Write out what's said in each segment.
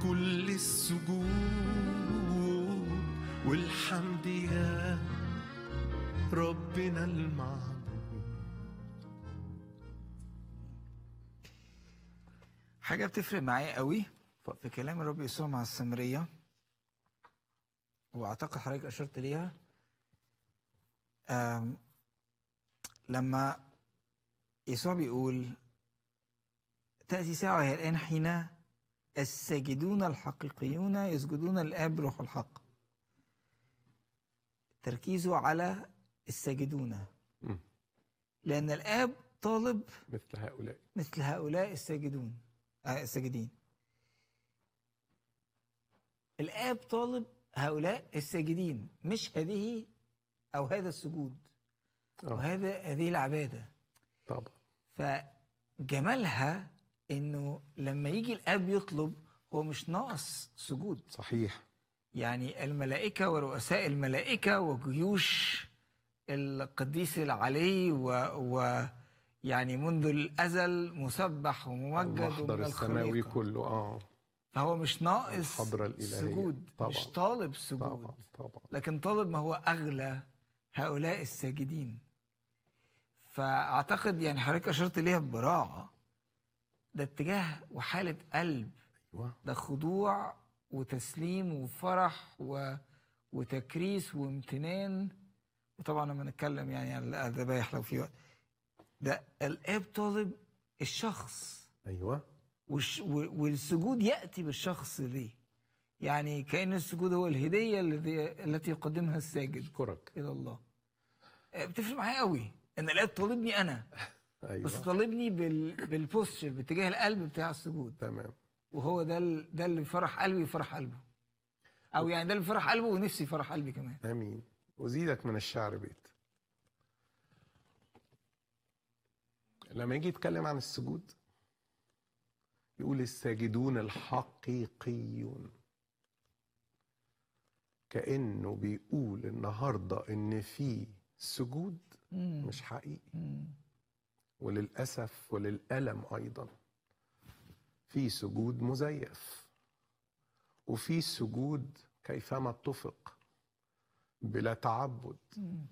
كل السجود والحمد يا ربنا المعبود حاجة بتفرق معايا قوي في كلام الرب يسوع مع السامرية واعتقد حضرتك اشرت ليها آم، لما يسوع بيقول تأتي ساعة وهي الآن حين الساجدون الحقيقيون يسجدون الآب روح الحق تركيزه على الساجدون مم. لأن الآب طالب مثل هؤلاء مثل هؤلاء الساجدون آه الساجدين الآب طالب هؤلاء الساجدين مش هذه أو هذا السجود آه. وهذا هذه العبادة طبعا فجمالها إنه لما يجي الآب يطلب هو مش ناقص سجود صحيح يعني الملائكة ورؤساء الملائكة وجيوش القديس العلي و, و يعني منذ الأزل مسبح وممجد المحضر ومن السماوي الخليقة كله اه فهو مش ناقص الحضرة الإلهية. سجود طبعاً. مش طالب سجود طبعا طبعا لكن طالب ما هو أغلى هؤلاء الساجدين فأعتقد يعني حضرتك أشرت ليها ببراعة ده اتجاه وحالة قلب ايوه ده خضوع وتسليم وفرح و... وتكريس وامتنان وطبعا لما نتكلم يعني عن الذبايح لو في وقت ده الاب طالب الشخص ايوه والش... و- والسجود ياتي بالشخص ليه يعني كان السجود هو الهديه الذي التي يقدمها الساجد اشكرك الى الله آه، بتفرق معايا قوي ان الاب طالبني انا بس ايوه طالبني بال... بالبوستشر باتجاه القلب بتاع السجود تمام وهو ده ال- ده اللي فرح قلبي وفرح قلبه او يعني ده اللي فرح قلبه ونفسي يفرح قلبي كمان امين وزيدك من الشعر بيت لما يجي يتكلم عن السجود يقول الساجدون الحقيقيون كأنه بيقول النهاردة إن في سجود مم. مش حقيقي مم. وللأسف وللألم أيضا في سجود مزيف وفي سجود كيفما اتفق بلا تعبد مم.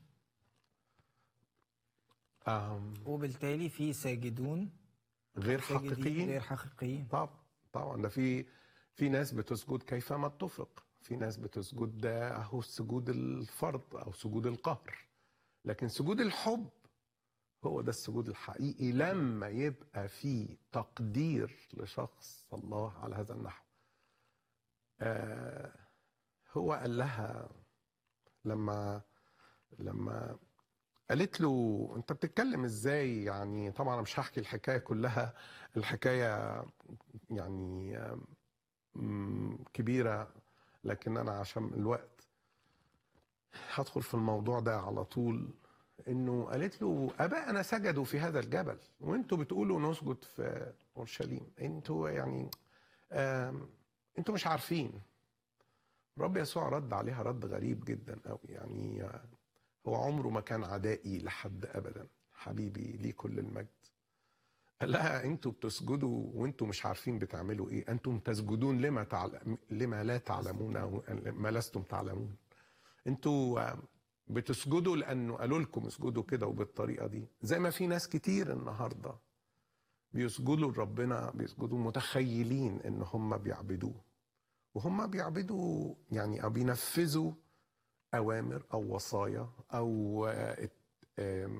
أم وبالتالي في ساجدون غير ساجدين حقيقيين غير حقيقيين طبعا طبعا ده في في ناس بتسجد كيفما اتفق في ناس بتسجد ده اهو سجود الفرض او سجود القهر لكن سجود الحب هو ده السجود الحقيقي لما يبقى في تقدير لشخص الله على هذا النحو آه هو قال لها لما لما قالت له انت بتتكلم ازاي يعني طبعا انا مش هحكي الحكايه كلها الحكايه يعني مم، كبيره لكن انا عشان الوقت هدخل في الموضوع ده على طول انه قالت له ابائنا سجدوا في هذا الجبل وانتوا بتقولوا نسجد في اورشليم انتوا يعني آم، انتوا مش عارفين رب يسوع رد عليها رد غريب جدا قوي يعني آه، هو عمره ما كان عدائي لحد ابدا حبيبي ليه كل المجد قال لها انتوا بتسجدوا وانتوا مش عارفين بتعملوا ايه انتم تسجدون لما تعلم لما لا تعلمون او ما لستم تعلمون انتوا آه، بتسجدوا لانه قالوا لكم اسجدوا كده وبالطريقه دي زي ما في ناس كتير النهارده بيسجدوا لربنا بيسجدوا متخيلين ان هم بيعبدوه وهم بيعبدوا يعني او بينفذوا اوامر او وصايا او آه، آم،